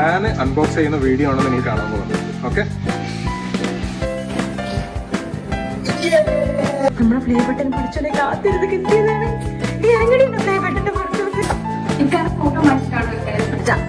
Fan unbox ചെയ്യുന്ന video ആണ് നിങ്ങൾ കാണാൻ പോകുന്നത് ഓക്കെ നമ്മുടെ പ്ലേ ബട്ടൺ പഠിച്ചോനെ കാത്തിരുന്ന് കിട്ടിയതാണ് ഈ എങ്ങനെയാണ് പ്ലേ ബട്ടന്റെ പുറത്തോട്ട് എനിക്ക് ഫോട്ടോ മാറ്റിട്ടാണ്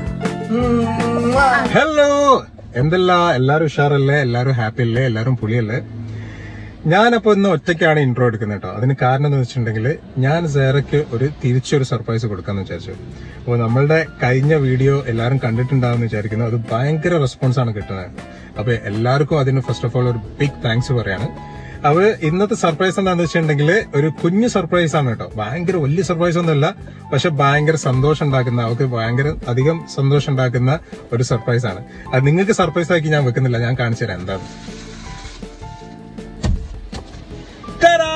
ഹലോ എന്തല്ല എല്ലാരും ഉഷാറല്ലേ എല്ലാരും ഹാപ്പി അല്ലേ എല്ലാരും പുളിയല്ലേ ഞാനപ്പോ ഇന്ന് ഒറ്റയ്ക്കാണ് ഇൻട്രോ എടുക്കുന്നത് കേട്ടോ അതിന് കാരണം എന്ന് വെച്ചിട്ടുണ്ടെങ്കിൽ ഞാൻ സേറയ്ക്ക് ഒരു തിരിച്ചൊരു സർപ്രൈസ് കൊടുക്കാന്ന് വിചാരിച്ചു അപ്പോൾ നമ്മളുടെ കഴിഞ്ഞ വീഡിയോ എല്ലാവരും കണ്ടിട്ടുണ്ടാവും വിചാരിക്കുന്നു അത് ഭയങ്കര റെസ്പോൺസ് ആണ് കിട്ടുന്നത് അപ്പൊ എല്ലാവർക്കും അതിന് ഫസ്റ്റ് ഓഫ് ഓൾ ഒരു ബിഗ് താങ്ക്സ് പറയാണ് അപ്പൊ ഇന്നത്തെ സർപ്രൈസ് എന്താണെന്ന് വെച്ചിട്ടുണ്ടെങ്കിൽ ഒരു കുഞ്ഞു സർപ്രൈസ് ആണ് കേട്ടോ ഭയങ്കര വലിയ സർപ്രൈസ് ഒന്നുമല്ല പക്ഷെ ഭയങ്കര സന്തോഷം ഉണ്ടാക്കുന്ന അവർക്ക് ഭയങ്കര അധികം സന്തോഷം ഉണ്ടാക്കുന്ന ഒരു സർപ്രൈസ് ആണ് അത് നിങ്ങൾക്ക് സർപ്രൈസ് ആക്കി ഞാൻ വെക്കുന്നില്ല ഞാൻ കാണിച്ചു തരാം എന്താണ് Ta-da!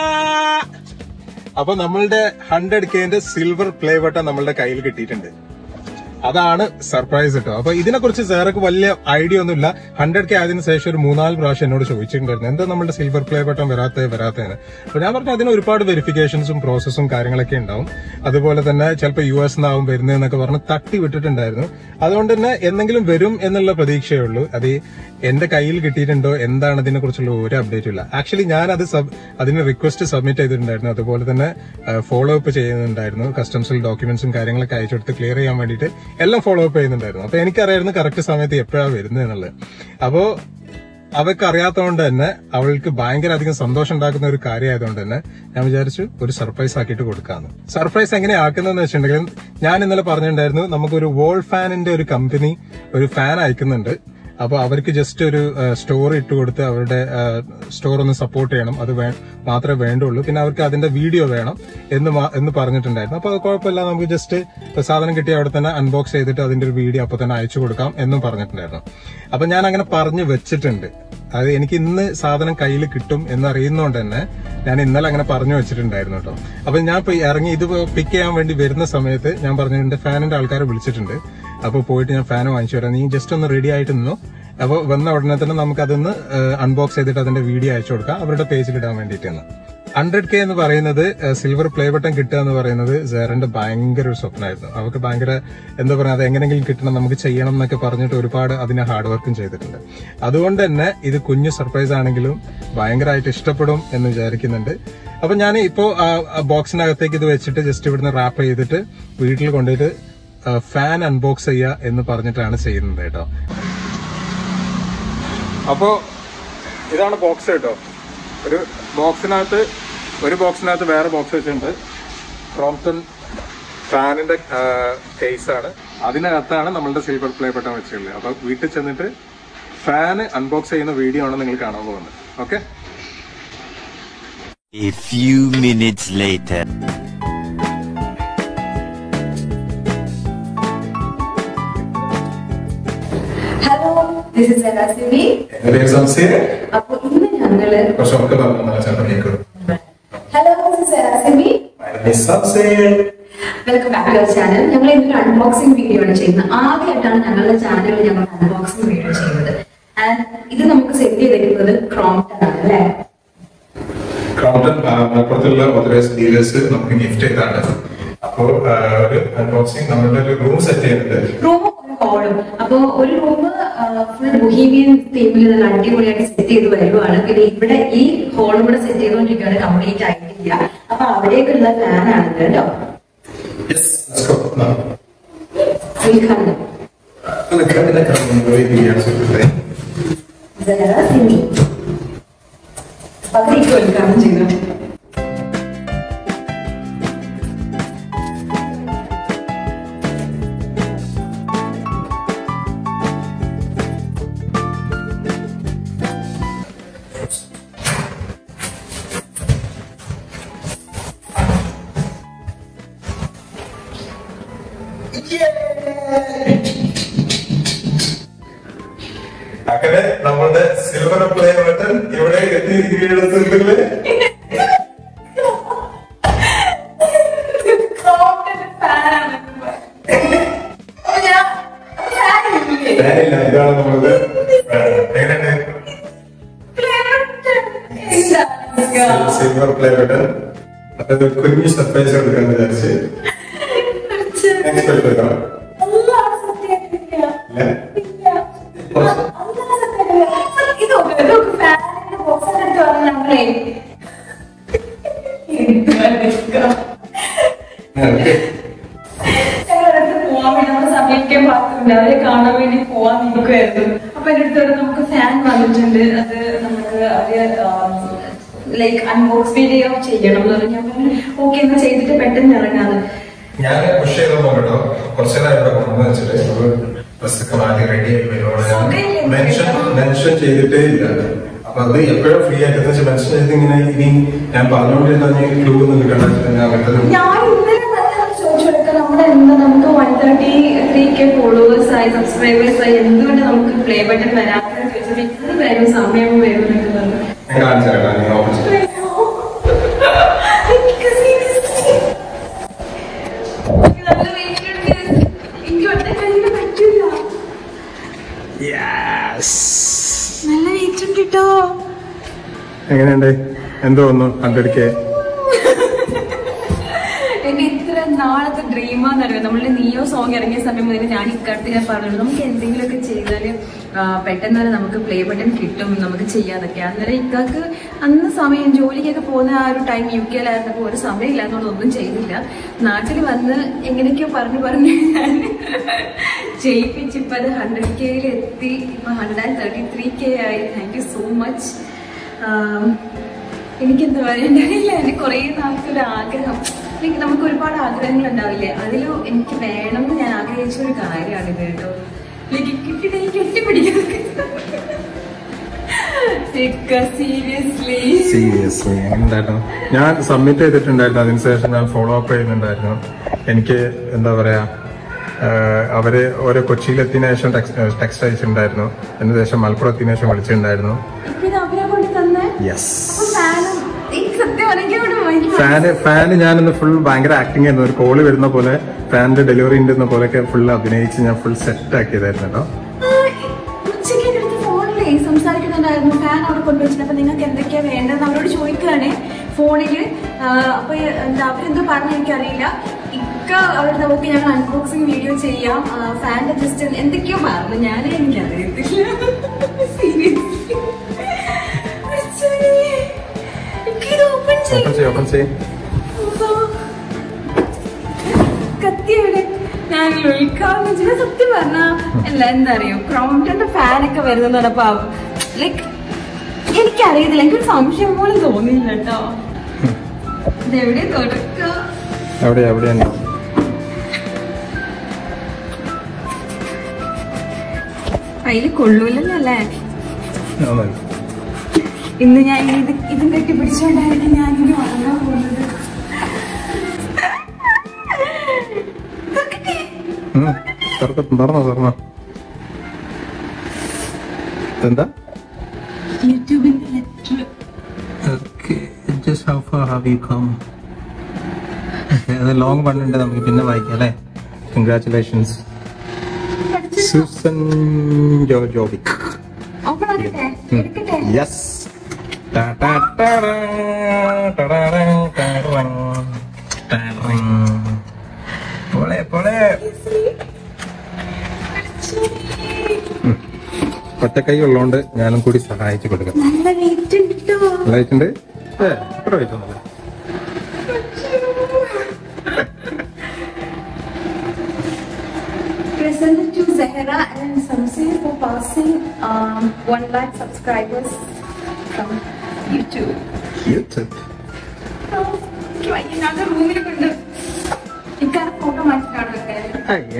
അപ്പൊ നമ്മളുടെ ഹൺഡ്രഡ് കെന്റെ സിൽവർ പ്ലേ ബട്ടൺ നമ്മളുടെ കയ്യിൽ കിട്ടിയിട്ടുണ്ട് അതാണ് സർപ്രൈസ് കേട്ടോ അപ്പൊ ഇതിനെ കുറിച്ച് സാറൊക്കെ വലിയ ഐഡിയ ഒന്നുമില്ല ഹൺഡ്രഡ് കെ ആയതിനു ശേഷം ഒരു മൂന്നാല് പ്രാവശ്യം എന്നോട് ചോദിച്ചിട്ടുണ്ടായിരുന്നു എന്താ നമ്മുടെ സിൽവർ പ്ലേ ബട്ടൺ വരാത്ത വരാത്തതെന്ന് അപ്പൊ ഞാൻ പറഞ്ഞു അതിന് ഒരുപാട് വെരിഫിക്കേഷൻസും പ്രോസസ്സും കാര്യങ്ങളൊക്കെ ഉണ്ടാവും അതുപോലെ തന്നെ ചിലപ്പോൾ യു എസ് നിന്നാവും വരുന്നതെന്നൊക്കെ പറഞ്ഞ് തട്ടി വിട്ടിട്ടുണ്ടായിരുന്നു അതുകൊണ്ട് തന്നെ എന്തെങ്കിലും വരും എന്നുള്ള പ്രതീക്ഷയേ ഉള്ളൂ അത് ഈ എന്റെ കയ്യിൽ കിട്ടിയിട്ടുണ്ടോ എന്താണ് ഇതിനെ കുറിച്ചുള്ള ഒരു അപ്ഡേറ്റും ഇല്ല ആക്ച്വലി ഞാൻ അത് സബ് അതിന് റിക്വസ്റ്റ് സബ്മിറ്റ് ചെയ്തിട്ടുണ്ടായിരുന്നു അതുപോലെ തന്നെ ഫോളോ അപ്പ് ചെയ്യുന്നുണ്ടായിരുന്നു കസ്റ്റംസിൽ ഡോക്യുമെന്റ്സും കാര്യങ്ങളൊക്കെ അയച്ചു കൊടുത്ത് ക്ലിയർ ചെയ്യാൻ വേണ്ടിയിട്ട് എല്ലാം ഫോളോ അപ്പ് ചെയ്യുന്നുണ്ടായിരുന്നു അപ്പൊ എനിക്കറിയായിരുന്നു കറക്റ്റ് സമയത്ത് എപ്പോഴാണ് വരുന്നത് എന്നുള്ളത് അപ്പോ അവൾക്ക് അറിയാത്തതുകൊണ്ട് തന്നെ അവൾക്ക് ഭയങ്കര അധികം സന്തോഷം ഉണ്ടാക്കുന്ന ഒരു കാര്യമായതുകൊണ്ട് തന്നെ ഞാൻ വിചാരിച്ചു ഒരു സർപ്രൈസ് ആക്കിയിട്ട് കൊടുക്കാന്ന് സർപ്രൈസ് എങ്ങനെ ആക്കുന്നതെന്ന് വെച്ചിട്ടുണ്ടെങ്കിൽ ഞാൻ ഇന്നലെ പറഞ്ഞിട്ടുണ്ടായിരുന്നു നമുക്കൊരു വോൾ ഫാനിന്റെ ഒരു കമ്പനി ഒരു ഫാൻ അയക്കുന്നുണ്ട് അപ്പൊ അവർക്ക് ജസ്റ്റ് ഒരു സ്റ്റോർ ഇട്ട് കൊടുത്ത് അവരുടെ സ്റ്റോർ ഒന്ന് സപ്പോർട്ട് ചെയ്യണം അത് വേ- മാത്രമേ വേണ്ടുള്ളൂ പിന്നെ അവർക്ക് അതിന്റെ വീഡിയോ വേണം എന്ന് മാ- എന്ന് പറഞ്ഞിട്ടുണ്ടായിരുന്നു അപ്പൊ അത് കുഴപ്പമില്ല നമുക്ക് ജസ്റ്റ് സാധനം കിട്ടിയ അവിടെ തന്നെ അൺബോക്സ് ചെയ്തിട്ട് അതിന്റെ ഒരു വീഡിയോ അപ്പൊ തന്നെ അയച്ചു കൊടുക്കാം എന്നും പറഞ്ഞിട്ടുണ്ടായിരുന്നു അപ്പൊ ഞാൻ അങ്ങനെ പറഞ്ഞു വെച്ചിട്ടുണ്ട് അത് എനിക്ക് ഇന്ന് സാധനം കയ്യിൽ കിട്ടും എന്നറിയുന്നതുകൊണ്ട് തന്നെ ഞാൻ ഇന്നലെ അങ്ങനെ പറഞ്ഞു വെച്ചിട്ടുണ്ടായിരുന്നു കേട്ടോ അപ്പൊ ഞാൻ ഇപ്പൊ ഇറങ്ങി ഇത് പിക്ക് ചെയ്യാൻ വേണ്ടി വരുന്ന സമയത്ത് ഞാൻ പറഞ്ഞിട്ടുണ്ട് ഫാനിന്റെ ആൾക്കാരെ വിളിച്ചിട്ടുണ്ട് അപ്പൊ പോയിട്ട് ഞാൻ ഫാൻ വാങ്ങിച്ചു വരാം നീ ജസ്റ്റ് ഒന്ന് റെഡി ആയിട്ട് നിന്നു അപ്പൊ വന്ന ഉടനെ തന്നെ നമുക്ക് അതൊന്ന് അൺബോക്സ് ചെയ്തിട്ട് അതിന്റെ വീഡിയോ അയച്ചു കൊടുക്കാം അവരുടെ പേജിൽ ഇടാൻ വേണ്ടിയിട്ടാണ് ഹൺഡ്രഡ് കെ എന്ന് പറയുന്നത് സിൽവർ പ്ലേ ബട്ടൺ കിട്ടുക എന്ന് പറയുന്നത് സേറിന്റെ ഭയങ്കര ഒരു സ്വപ്നമായിരുന്നു അവർക്ക് ഭയങ്കര എന്താ പറയുക അത് എങ്ങനെയെങ്കിലും കിട്ടണം നമുക്ക് ചെയ്യണം എന്നൊക്കെ പറഞ്ഞിട്ട് ഒരുപാട് അതിന് ഹാർഡ് വർക്കും ചെയ്തിട്ടുണ്ട് അതുകൊണ്ട് തന്നെ ഇത് കുഞ്ഞു സർപ്രൈസ് ആണെങ്കിലും ഭയങ്കരമായിട്ട് ഇഷ്ടപ്പെടും എന്ന് വിചാരിക്കുന്നുണ്ട് അപ്പൊ ഞാൻ ഇപ്പോ ബോക്സിനകത്തേക്ക് ഇത് വെച്ചിട്ട് ജസ്റ്റ് ഇവിടുന്ന് റാപ്പ് ചെയ്തിട്ട് വീട്ടിൽ കൊണ്ടുപോയിട്ട് ഫാൻ അൺബോക്സ് ചെയ്യുക എന്ന് പറഞ്ഞിട്ടാണ് ചെയ്യുന്നത് കേട്ടോ അപ്പോ ഇതാണ് ബോക്സ് കേട്ടോ ഒരു ബോക്സിനകത്ത് ഒരു ബോക്സിനകത്ത് വേറെ ബോക്സ് വെച്ചിട്ടുണ്ട് ക്രോംപ്റ്റൺ ഫാനിന്റെ കേസാണ് അതിനകത്താണ് നമ്മളുടെ സിൽവർ പ്ലേ ബട്ടൺ വെച്ചിട്ടുള്ളത് അപ്പൊ വീട്ടിൽ ചെന്നിട്ട് ഫാന് അൺബോക്സ് ചെയ്യുന്ന വീഡിയോ ആണ് നിങ്ങൾ കാണാൻ പോകുന്നത് okay A few minutes later. Hello this is എലാസിബി അപ്പൊ ഇന്ന് ഞങ്ങള് കുറച്ചൊക്കെ നല്ല ചേട്ടൻ കേൾക്കും ഹലോ ദിസ് ഇസ് എലാസിബി welcome back to our channel ഞങ്ങൾ ഇന്നൊരു അൺബോക്സിംഗ് വീഡിയോ ആണ് ചെയ്യുന്നത് ആദ്യമായിട്ടാണ് ഞങ്ങളുടെ ചാനലിൽ ഞങ്ങൾ അൺബോക്സിംഗ് വീഡിയോ ചെയ്യുന്നത് ആൻഡ് ഇത് നമുക്ക് സെറ്റ് ചെയ്തിരിക്കുന്നത് ക്രോംപ്റ്റൺ ആണ് അല്ലേ ക്രൗഡൻ മലപ്പുറത്തുള്ള ഓതറൈസ് ഡീലേഴ്സ് നമുക്ക് ഗിഫ്റ്റ് ചെയ്താണ് അപ്പോൾ ഒരു അൺബോക്സിംഗ് നമ്മളുടെ ഒരു റൂം സെറ്റ് ചെയ്യുന്നുണ്ട് റൂമും ഒരു ഹോളും അപ്പൊ ഒരു റൂം ഫുൾ ബൊഹീമിയൻ തീമിൽ നല്ല അടിപൊളിയായിട്ട് സെറ്റ് ചെയ്ത് വരുവാണ് പിന്നെ ഇവിടെ ഈ ഹോളും കൂടെ സെറ്റ് ചെയ്തുകൊണ്ടിരിക്കുകയാണ് കംപ്ലീറ്റ് ആയിട്ടില്ല അപ്പൊ അവിടേക്കുള്ള ഫാനാണ് ഇത് കേട്ടോ Yes, let's go. No. ഉദ്ഘാടനം അതൊക്കെ അതിനൊക്കെ പോയി ചെയ്യാൻ സുഹൃത്തേ. ഇതല്ല സിമി പകുതിക്ക് ഉദ്ഘാടനം ചെയ്തു അങ്ങനെ നമ്മളുടെ സിൽവർ പ്ലേ ബട്ടൺ ഇവിടെ എത്തിയിരിക്കുകയാണ് സുഹൃത്തുക്കളെ ഫാനില്ല ഇതാണ് നമ്മളുടെ സിൽവർ പ്ലേ ബട്ടൺ അതൊരു കുഞ്ഞു സർപ്രൈസ് കൊടുക്കാൻ വിചാരിച്ച് നെക്സ്റ്റ് എടുക്കാം ഇല്ല? ഇല്ല. അങ്ങനെ സത്യമല്ല. ഇത് നോക്ക്, ഇത് നോക്ക്, ഫാനിന്റെ box ഒക്കെ എടുത്ത് വന്ന് നമ്മളെ എന്തുവാ നിൽക്കുക? ഓക്കേ. ഞങ്ങളടുത്ത് പോവാൻ വേണ്ടി നമ്മുടെ സമയൊക്കെ പാർക്കുണ്ട് അവരെ കാണാൻ വേണ്ടി പോവാൻ നിൽക്കുമായിരുന്നു അപ്പൊ എന്റെ അടുത്ത് നമുക്ക് ഫാൻ വന്നിട്ടുണ്ട് അത് നമുക്ക് അവര് ലൈക്ക് അൺബോക്സ് വീഡിയോ ചെയ്യണം എന്ന് പറഞ്ഞു ഞാൻ പറഞ്ഞു ഓക്കെ എന്നാ ചെയ്തിട്ട് പെട്ടെന്ന് ഇറങ്ങാന്ന് ഞാൻ പുഷ് ചെയ്ത് നോക്കട്ടോ കുറച്ചു നേരം ഇവിടെ കൊണ്ടു വെച്ചിട്ട് ഡ്രസ്സൊക്കെ മാറ്റി റെഡി ആയി വരുവാണ് മെൻഷൻ മെൻഷൻ ചെയ്തിട്ടേ ഇല്ല അപ്പൊ അത് എപ്പോഴും ഫ്രീ ആയിട്ട് വെച്ചാൽ മെൻഷൻ ചെയ്ത് ഇങ്ങനെ ഇനി ഞാൻ പറഞ്ഞുകൊണ്ടിരുന്ന ക്ലൂ ഒന്നും കിട്ടണ്ട ഞാൻ അങ്ങനത്തെ ഞാൻ ഇന്നലെ തന്നെ ചോദിച്ചു കൊടുക്കാം നമ്മുടെ എന്താ നമുക്ക് one thirty three K followers ആയി സബ്സ്ക്രൈബേഴ്സ് ആയി എന്തുകൊണ്ട് നമുക്ക് പ്ലേ ബട്ടൺ വരാത്തെന്ന് ചോദിച്ചത് ഇത് വരും സമയം വരും എന്നൊക്കെ പറഞ്ഞു ഞാൻ കാണിച്ചു തരാം നീ ഓപ്പൺ ചെയ്ത് എനിക്ക് seriously. എനിക്ക് നല്ല weight ഉണ്ട്. എനിക്ക് ഒറ്റ കയ്യില് പറ്റില്ല. നല്ല weight ഉണ്ട് ട്ടോ. എങ്ങനെയുണ്ട് എന്തോ ഒന്ന് ഹൺഡ്രഡ് കെ എന്റെ ഇത്ര നാളത്തെ ഡ്രീമാന്നറിയോ നമ്മളുടെ നിയോ സോങ് ഇറങ്ങിയ സമയം മുതൽ ഞാൻ ഇക്കടുത്ത് ഞാൻ പറഞ്ഞു നമുക്ക് എന്തെങ്കിലുമൊക്കെ ചെയ്താല് ആ, പെട്ടെന്ന് തന്നെ നമുക്ക് പ്ലേ ബട്ടൺ കിട്ടും നമുക്ക് ചെയ്യാന്നൊക്കെ അന്നേരം ഇക്കാക്ക് അന്ന് സമയം ജോലിക്കൊക്കെ പോകുന്ന ആ ഒരു ടൈം യു കെയിലായിരുന്നപ്പോൾ ഒരു സമയമില്ലാത്തതുകൊണ്ട് ഒന്നും ചെയ്തില്ല നാട്ടിൽ വന്ന് എങ്ങനെയൊക്കെയോ പറഞ്ഞു പറഞ്ഞ് ഞാൻ ചെയ്യിപ്പിച്ച് ഇപ്പൊ അത് ഹൺഡ്രഡ് കെയിൽ എത്തി ഇപ്പൊ hundred and thirty three K ആയി താങ്ക് യു സോ മച്ച് എനിക്കെന്താ പറയണ്ടറിയില്ല എന്റെ കുറെ നാളത്തെ ഒരു ആഗ്രഹം Like നമുക്ക് ഒരുപാട് ആഗ്രഹങ്ങൾ ഉണ്ടാവില്ലേ അതിലും എനിക്ക് വേണമെന്ന് ഞാൻ ആഗ്രഹിച്ച ഒരു കാര്യമാണ് ഇത് കേട്ടോ ലൈക്ക് കിട്ടിയിട്ട് എനിക്ക് എട്ടിപ്പിടിക്കുന്നത് സീരിയസ്ലി സീരിയസ്ലി എന്തായിരുന്നു ഞാൻ സബ്മിറ്റ് ചെയ്തിട്ടുണ്ടായിരുന്നു അതിനുശേഷം ഞാൻ ഫോളോ അപ്പ് ചെയ്യുന്നുണ്ടായിരുന്നു എനിക്ക് എന്താ പറയാ ആഹ് അവര് ഓരോ കൊച്ചിയിലെത്തിയതിനു ശേഷം ടെക്സ്റ്റ് അയച്ചിട്ടുണ്ടായിരുന്നു അതിനുശേഷം മലപ്പുറം എത്തിയതിനു ശേഷം വിളിച്ചിട്ടുണ്ടായിരുന്നു ഇപ്പൊ ഇത് അവരെ കൊണ്ട് തന്നെ യെസ് അപ്പൊ ഫാനും എനിക്ക് സത്യം പറഞ്ഞെങ്കിൽ ഇവിടെ ഭയങ്കര ഫാന് ഫാന് ഞാനിന്ന് ഫുൾ ഭയങ്കര ആക്ടിങ് ആയിരുന്നു ഒരു കോള് വരുന്ന പോലെ ഫാനിന്റെ ഡെലിവറി ഉണ്ടെന്ന പോലെയൊക്കെ ഫുൾ അഭിനയിച്ച് ഞാൻ ഫുൾ സെറ്റ് ആക്കിയതായിരുന്നു കേട്ടോ ഉച്ചയ്ക്ക് എൻ്റെ അടുത്ത് ഫോണിലേ സംസാരിക്കുന്നുണ്ടായിരുന്നു ഫാൻ അവിടെ കൊണ്ടുവച്ചിട്ട് അപ്പൊ നിങ്ങൾക്ക് എന്തൊക്കെയാ വേണ്ടതെന്ന് അവരോട് ചോദിക്കുകയാണേ ഫോണില് ആ, അപ്പൊ എന്താ അവരെന്തോ പറഞ്ഞു എനിക്കറിയില്ല ഇക്ക അവർ നമുക്ക് ഞങ്ങൾ അൺബോക്സിങ് വീഡിയോ ചെയ്യാം ഫാൻ്റെ ജസ്റ്റ് എന്തൊക്കെയോ പറഞ്ഞു ഞാൻ എനിക്കറിയത്തില്ല സീരിയസ്ലി ഓപ്പൺ ഓപ്പൺ ചെയ്യും ഓപ്പൺ ചെയ്യും കത്തി എവിടെ ഞാൻ വിളിക്കാന്ന് വെച്ചാൽ സത്യം പറഞ്ഞ അല്ല എന്താ അറിയോ ക്രോംപ്ടന്റെ ഫാനൊക്കെ വരുന്നെന്ന് പറഞ്ഞപ്പോ ലൈക്ക് എനിക്കറിയത്തില്ല എനിക്കൊരു സംശയം പോലും തോന്നിയില്ല കേട്ടോ ഇതെവിടെ തുടക്ക എവിടെയാ എവിടെയാണ് അതില് കൊള്ളൂലല്ലോ അല്ലേ ആ, മതി. ഇന്ന് ഞാൻ ഇത് ഇതും കെട്ടി പിടിച്ചോണ്ടായിരിക്കും ഞാൻ ഇനി ഉറങ്ങാൻ പോകുന്നത് തുറക്കട്ടെ? ഉം. തുറക്ക- തുറന്നോ തുറന്നോ എന്താ യൂട്യൂബിന്റെ letter Okay, just how far have you come? Okay, അത് ലോങ് പണ്ടുണ്ട് നമുക്ക് പിന്നെ വായിക്കാം അല്ലേ കൺഗ്രാറ്റുലേഷൻസ് സൂസൻ ജോജോവിക് ഓപ്പൺ ആക്കട്ടെ എടുക്കട്ടെ യെസ് പോളെ പോളെ ഒറ്റക്കൈ ഉള്ളതുകൊണ്ട് ഞാനും കൂടി സഹായിച്ചു കൊടുക്കാം നല്ല വെയിറ്റ് ഉണ്ട് കേട്ടോ ലൈറ്റ് ഉണ്ട് ഏ എത്ര വെയിറ്റ് ഒന്നുമില്ല Presented to Zahra and Samsir for passing um, 1 lakh subscribers from YouTube. YouTube ഞങ്ങളുടെ റൂമിൽ കൊണ്ട് ഇക്കാരെ ഫോട്ടോ മാറ്റിട്ടാണ് വെക്കാൻ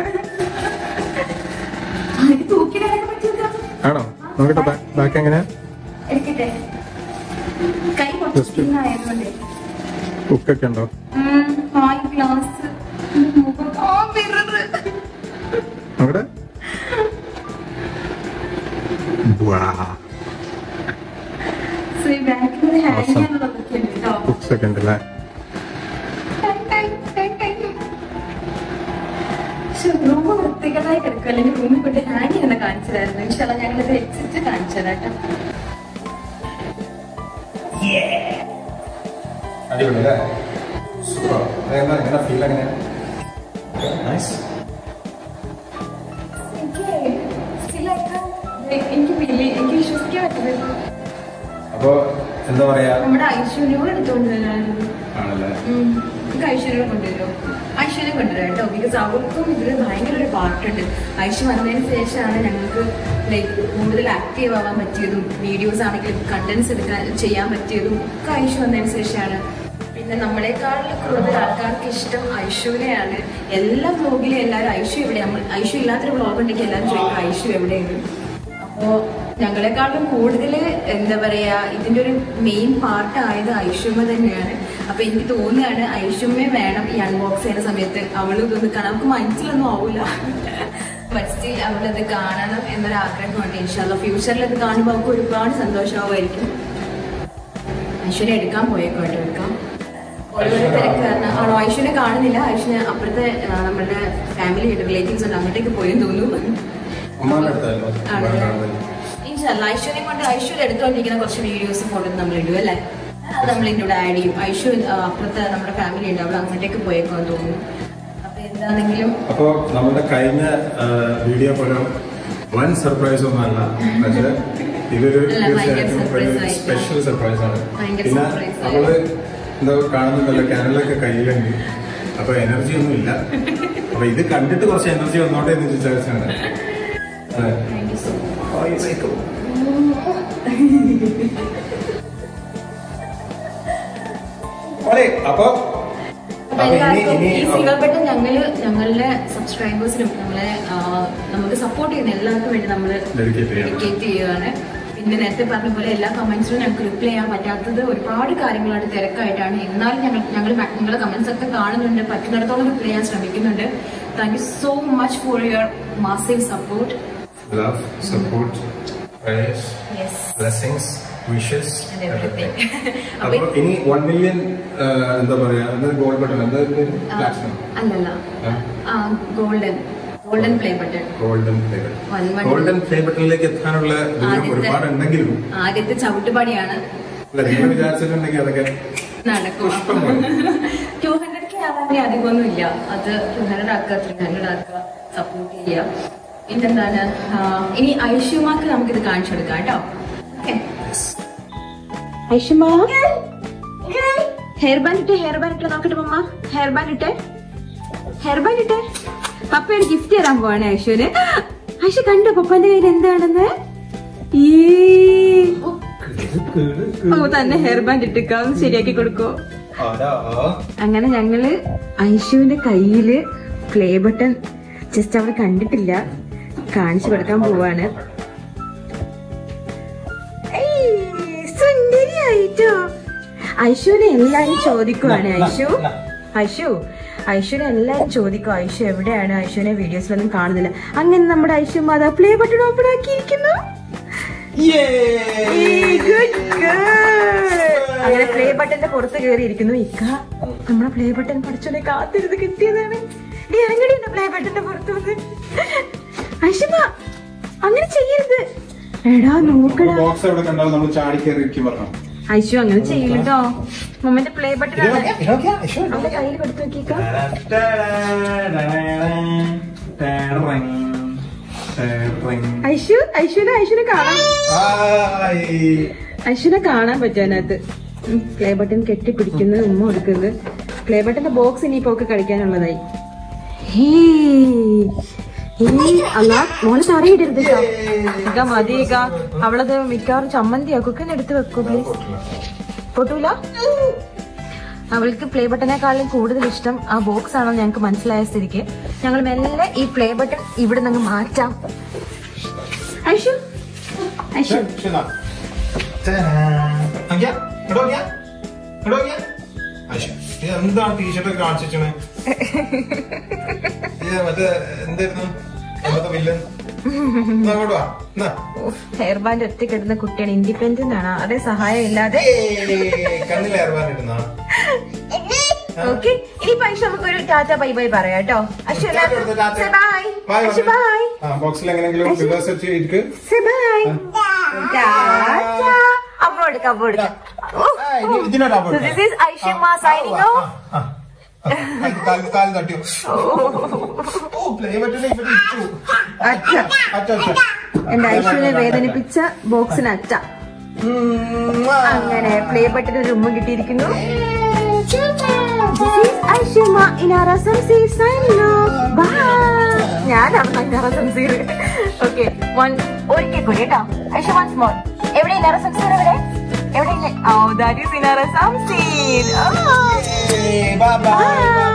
ഇത് തൂക്കിയിടാനൊക്കെ പറ്റില്ല ആണോ നോക്കട്ടെ ബാക്ക് എങ്ങനെയാ എടുക്കട്ടെ കൈ കുറച്ച് Just- സ്കിൻ ആയതുകൊണ്ടേ ബുക്കൊക്കെ ഉണ്ടോ ഹായ് ഗ്ലാസ് മുഖം ആ മിറർ നോക്കട്ടെ സോ ഈ ബാക്കിൽ ഹാങ് Awesome. ചെയ്യാനുള്ളതൊക്കെ ഉണ്ട് കേട്ടോ ബുക്സ് ഒക്കെ ഉണ്ടല്ലേ റൂം വൃത്തികളായി കിടക്കും അല്ലെങ്കിൽ റൂമിൽ പോയിട്ട് ഹാങ് ചെയ്യുന്ന കാണിച്ചതായിരുന്നു ഇൻഷാല്ല ഞങ്ങളിത് എക്സിറ്റ് കാണിച്ചു തരാം കേട്ടോ അടിപൊളിയല്ലേ സൂപ്പർ അതെന്താ എങ്ങനെ ഫീൽ എങ്ങനെ നൈസ് എനിക്ക് എനിക്ക് വലിയ എനിക്ക് വിശ്വസിക്കാൻ പറ്റുന്നത് അപ്പൊ എന്താ പറയാ നമ്മുടെ ഐശ്വര്യവും എടുത്തോണ്ട് വരാനും ആണല്ലേ നമുക്ക് ഐശ്വര്യം കൊണ്ടുവരുമോ ഐശ്വര്യം കൊണ്ടുവരാം കേട്ടോ ബിക്കോസ് അവർക്കും ഇതിൽ ഭയങ്കര ഒരു പാർട്ടുണ്ട് ഐശ്വര്യം വന്നതിന് ശേഷമാണ് ഞങ്ങൾക്ക് ലൈക്ക് കൂടുതൽ ആക്റ്റീവ് ആവാൻ പറ്റിയതും വീഡിയോസ് ആണെങ്കിലും കണ്ടന്റ്സ് എടുക്കാൻ ചെയ്യാൻ പറ്റിയതും ഒക്കെ ഐശ്വ വന്നതിന് ശേഷമാണ് പിന്നെ നമ്മളെക്കാളും കൂടുതൽ ആൾക്കാർക്ക് ഇഷ്ടം ഐശ്വര്യയാണ് എല്ലാ ബ്ലോഗിലും എല്ലാവരും ഐശ്വ എവിടെ നമ്മൾ ഐശ്വ ഇല്ലാത്തൊരു ബ്ലോഗ് ഉണ്ടെങ്കിൽ എല്ലാവരും ചോദിക്കും ഐശ്വ എവിടെയാണ് അപ്പോ ഞങ്ങളെക്കാളും കൂടുതൽ എന്താ പറയാ ഇതിന്റെ ഒരു മെയിൻ പാർട്ട് ആയത് ഐഷുമ്മ തന്നെയാണ് അപ്പൊ എനിക്ക് തോന്നുകയാണ് ഐഷുമ്മ വേണം ഈ അൺബോക്സ് ചെയ്യുന്ന സമയത്ത് അവളും ഇതൊന്ന് കാണാൻ നമുക്ക് മനസ്സിലൊന്നും ആവൂല ബട്ട് സ്റ്റിൽ അവളത് കാണണം എന്നൊരു ആഗ്രഹമുണ്ട് ഇൻഷാല്ല ഫ്യൂച്ചറിൽ അത് കാണുമ്പോൾ അവൾക്ക് ഒരുപാട് സന്തോഷമാവുമായിരിക്കും ഐശ്വര്യ എടുക്കാൻ പോയേക്കോട്ടെ എടുക്കാം ഓരോരോ തിരക്ക് കാരണം ആണോ ഐശ്വര്യ കാണുന്നില്ല ഐശ്വര്യ അപ്പുറത്തെ ആ, നമ്മുടെ ഫാമിലി റിലേറ്റീവ്സ് ഉണ്ട് അങ്ങോട്ടേക്ക് പോയെന്ന് തോന്നുന്നു ഉമ്മാന്റെ അടുത്തല്ലോ ആണല്ലേ? ഇൻഷാല്ല ഐശ്വര്യം കൊണ്ട് ഐശ്വര്യം എടുത്തുകൊണ്ടിരിക്കുന്ന കുറച്ച് വീഡിയോസ് ഫോട്ടോ നമ്മൾ ഇടും അല്ലേ അത് നമ്മൾ ഇതിലൂടെ ആഡ് ചെയ്യും ഐശ്വര്യ ആ, അപ്പുറത്തെ നമ്മുടെ ഫാമിലി ഉണ്ട് അവിടെ അങ്ങോട്ടേക്ക് പോയേക്കാൻ തോന്നുന്നു അപ്പൊ എന്താണെങ്കിലും അപ്പോ നമ്മുടെ കഴിഞ്ഞ വീഡിയോ പോലെ വൻ സർപ്രൈസ് ഒന്നുമല്ല പക്ഷെ ഇതൊരു അല്ല, ഭയങ്കര തീർച്ചയായിട്ടും surprise ഒരു ആയിരിക്കും. സ്പെഷ്യൽ സർപ്രൈസ് ആണ് ഭയങ്കര പിന്നെ surprise നമ്മള് എന്താ കാണുന്നുണ്ടല്ലോ കാനലൊക്കെ കയ്യിലുണ്ട് അപ്പൊ എനർജി ഒന്നും ഇല്ല അപ്പൊ ഇത് കണ്ടിട്ട് കുറച്ച് എനർജി വന്നോട്ടെ എന്ന് വിചാരിച്ചാണ് അതെ. താങ്ക് യു സോ മച്ച് ഓ, ഈ സൈക്കിൾ. ഓളെ, അപ്പൊ അപ്പൊ അപ്പൊ ഇനി എല്ലാവർക്കും ഇനി ഈ സിംഗിൾ ബട്ടൺ ഞങ്ങള് ഞങ്ങളുടെ സബ്സ്ക്രൈബേഴ്സിനും നമ്മളെ ആ, നമുക്ക് സപ്പോർട്ട് ചെയ്യുന്ന എല്ലാവർക്കും വേണ്ടി നമ്മൾ Dedicate ചെയ്യാണ്. ഡെഡിക്കേറ്റ് ചെയ്യുകയാണ് പിന്നെ നേരത്തെ പറഞ്ഞ പോലെ എല്ലാ കമന്റ്സിനും ഞങ്ങൾക്ക് റിപ്ലൈ ചെയ്യാൻ പറ്റാത്തത് ഒരുപാട് കാര്യങ്ങളാണ് തിരക്കായിട്ടാണ് എന്നാലും ഞങ്ങൾ ഞങ്ങൾ നിങ്ങളുടെ കമന്റ്സ് ഒക്കെ കാണുന്നുണ്ട് പറ്റുന്നിടത്തോളം റിപ്ലൈ ചെയ്യാൻ ശ്രമിക്കുന്നുണ്ട് thank you so much for your massive support love, support, prayers, yes blessings, wishes, And everything. അപ്പൊ ഇനി വൺ മില്യൺ എന്താ പറയാ ഗോൾഡ് ബട്ടൺ എന്താ പ്ലാറ്റിനം അല്ലല്ല golden golden play button golden play One button button. Golden play ബട്ടണിലേക്ക് എത്താനുള്ള ദൂരം ആദ്യത്തെ- ഒരുപാട് ഉണ്ടെങ്കിലും ആദ്യത്തെ ചവിട്ടുപടിയാണ് അല്ല നിങ്ങൾ വിചാരിച്ചിട്ടുണ്ടെങ്കിൽ അതൊക്കെ നടക്കും പുഷ്പം പോലെ. ടു ഹൺഡ്രഡ് കെ ആവാൻ അധികമൊന്നും ഇല്ല അത് ടു ഹൺഡ്രഡ് ആക്കുക ത്രീ ഹൺഡ്രഡ് ആക്കുക സപ്പോർട്ട് ചെയ്യുക പിന്നെന്താണ് ആ, ഇനി ഐഷുമാക്ക് നമുക്കിത് കാണിച്ചു കൊടുക്കാം കേട്ടോ ഓക്കെ ഐഷുമാ ഹെയർ ബാൻഡ് ഇട്ടേ ഹെയർ ബാൻഡ് ഇട്ട് നോക്കട്ടെ മമ്മ ഹെയർ ബാൻഡ് ഇട്ടേ ഹെയർ ബാൻഡ് ഇട്ടേ പപ്പ ഒരു ഗിഫ്റ്റ് തരാൻ പോവാണ് ഐഷുവിന് ഐഷു കണ്ടോ പപ്പന്റെ കയ്യിൽ എന്താണെന്ന് ഈ ഓ തന്നെ ഹെയർ ബാൻഡ് ഇട്ടിക്കാം ശരിയാക്കി കൊടുക്കോ അതാ അങ്ങനെ ഞങ്ങള് ഐഷുവിന്റെ കയ്യില് പ്ലേ ബട്ടൺ ജസ്റ്റ് അവൾ കണ്ടിട്ടില്ല കാണിച്ചു കൊടുക്കാൻ പോവാണ് ഏയ്, സുന്ദരിയായിട്ടോ ഐഷുവിനെ എല്ലാരും ചോദിക്കുവാണ് ഐഷു ഐഷു ഐഷുവിനെ എല്ലാരും ചോദിക്കും ഐഷു എവിടെയാണ് ഐഷുവിനെ വീഡിയോസിലൊന്നും കാണുന്നില്ല അങ്ങനെ നമ്മുടെ ഐഷു മാതാ പ്ലേ ബട്ടൺ ഓപ്പൺ ആക്കിയിരിക്കുന്നു ഏയ്, good girl. അങ്ങനെ പ്ലേ ബട്ടന്റെ പുറത്ത് കയറിയിരിക്കുന്നു ഇക്ക നമ്മളെ പ്ലേ ബട്ടൺ പഠിച്ചോനെ കാത്തിരുന്ന് കിട്ടിയതാണ് നീ ഇറങ്ങടിയുണ്ട് പ്ലേ ബട്ടന്റെ പുറത്ത് വന്ന് ഐഷമ അങ്ങനെ ചെയ്യരുത് എടാ നോക്കടാ ബോക്സ് എവിടെ കണ്ടാലും നമ്മൾ ചാടി കയറി ഇരിക്കും പറഞ്ഞു ഐഷു അങ്ങനെ ചെയ്യില്ലട്ടോ മമ്മന്റെ പ്ലേ ബട്ടൺ അവന്റെ കയ്യിൽ കൊടുത്തു നോക്കിക്ക ഐഷു ഐഷുനെ ഐഷുനെ കാണാൻ ഐശ്വര്യ കാണാൻ പറ്റും അതിനകത്ത് പ്ലേ ബട്ടൺ കെട്ടിപ്പിടിക്കുന്നു ഉമ്മ കൊടുക്കുന്നത് പ്ലേ ബട്ടന്റെ ബോക്സ് ഇനിയിപ്പോ ഒക്കെ കളിക്കാനുള്ളതായി ഹേയ്. ഹേയ്, അല്ലാ മോളെ തറയിടരുത് കേട്ടോ ഇക്ക മതി ഇക്ക അവളത് മിക്കവാറും ചമ്മന്തിയാക്കും ഒക്കെ എടുത്ത് വെക്കൂ പ്ലീസ് പൊട്ടൂല അവൾക്ക് പ്ലേ ബട്ടനേക്കാളും കൂടുതൽ ഇഷ്ടം ആ ബോക്സ് ആണെന്ന് ഞങ്ങൾക്ക് മനസ്സിലായ സ്ഥിതിക്ക് ഞങ്ങൾ മെല്ലെ ഈ പ്ലേ ബട്ടൺ ഇവിടെ നിന്ന് മാറ്റാം ഐഷു ഐഷു എന്താണ് ടീഷർട്ട് കാണിച്ചു മറ്റേ എന്തായിരുന്നു അന്നത്തെ വില്ലൻ എന്നാ, അങ്ങോട്ട് വാ എന്നാ. ഹെയർ ബാൻഡ് ഒറ്റ കിടന്ന കുട്ടിയാണ് ഇൻഡിപെൻഡന്റ് ആണ് ആരുടെ സഹായം ഇല്ലാതെ ഏയ്, കണ്ണിൽ ഏർവാൻ ഇടുന്ന ഓക്കെ ഇനി പൈസ നമുക്ക് ഒരു ടാറ്റ ബൈ ബൈ പറയാം കേട്ടോ അശ്വ ബൈ അശ്വ ബൈ ബോക്സിൽ എങ്ങനെയെങ്കിലും റിവേഴ്സ് വെച്ച് ഇരിക്ക് ബൈ ടാറ്റ അപ്പൊ എടുക്കാം അപ്പൊ എടുക്കാം ആ, ഇനി ഇതിനോടാ So this is Aishima signing off. കാല് കാല് തട്ടിയോ ഓ പ്ലേ ബട്ടൺ ഇവിടെ ഇട്ടു അച്ഛാ അച്ഛാ അച്ഛാ എന്റെ ഐശ്വര്യെ വേദനിപ്പിച്ച ബോക്സിനറ്റ അങ്ങനെ പ്ലേ ബട്ടൺ ഒരു ഉമ്മ കിട്ടിയിരിക്കുന്നു This is Aishima Inara Samsir signing off. Bye. ഞാനാണ് ഇനാറ സംസീർ ഓക്കെ വൺ ഒരിക്കൽ കൂടി കേട്ടോ ഐഷ വൺസ് മോർ എവിടെ ഇനാറ സംസീർ എവിടെ എവിടെ oh that is Inara Samseer Bye bye. Bye.